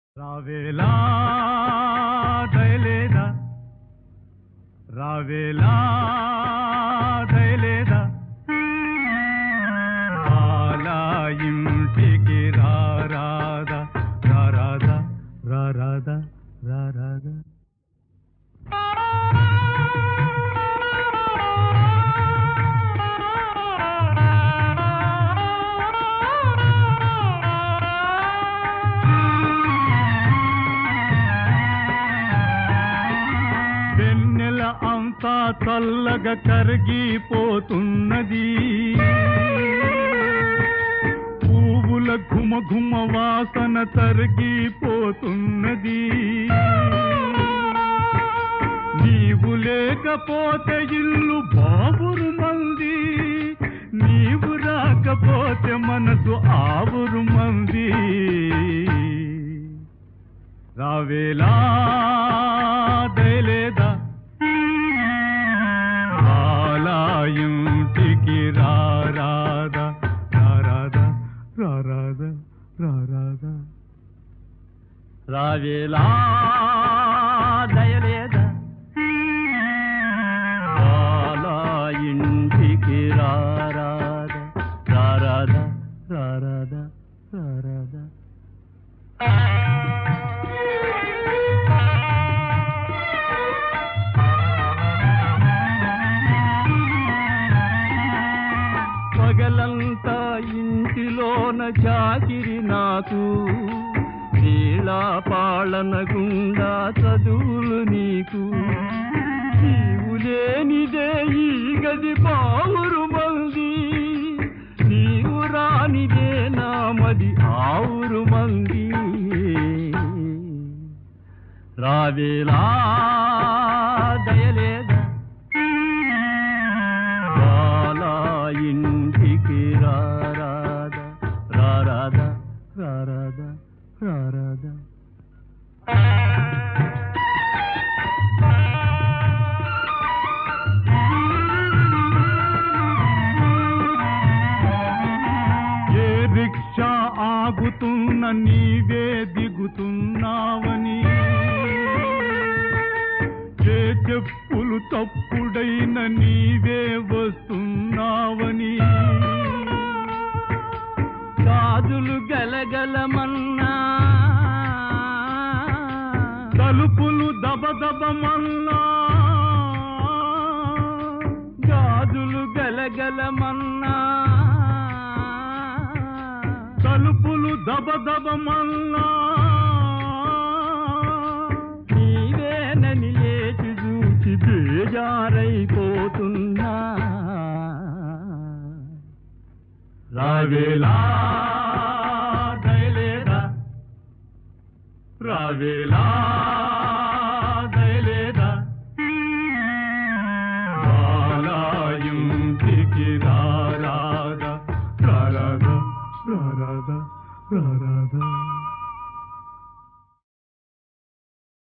రావేలా దయలేదా రావేలా దయలేదా అలా ఇంటికి రారాదా రారాదా రారాదా రారాదా వెన్నెల అంతా చల్లగా కరిగిపోతున్నది పువ్వుల ఘుమ ఘుమ వాసన తరిగిపోతున్నది నీవు లేకపోతే ఇల్లు బాబురు మంది నీవు రాకపోతే మనసు ఆవురు మంది రావేలా దయలేదా అలా ఇంటికి రారాదా రారాదా రారాదా రారాదా రావేలా దయలేదా అలా ఇంటికి రారాదా రారాదా రారాదా రారాదా పగలంతా ఇంటిలోన చాకిరి నాకు నీలా పాలన గుండా చదువులు నీకు నీవు లేనిదే ఈ గది పావురు మంది నీవు రానిదే నామది ఆవురు మంది రావేలా దయలేదా బాలా ఇంటికి రారాదా రారాదా రారాదా రారాదా ఏ రిక్షా ఆగుతున్న నీవే దిగుతున్నావని ఏ చెప్పులు తప్పుడైన నీవే వస్తున్నావని గాజులు గలగలమన్నా తలుపులు దబదబమన్నా గాజులు గలగలమన్నా తలుపులు దబదబమన్నా నీవేనని లేచి చూచి బేజారైపోతున్నా రావేలా దయలేదా రావేలా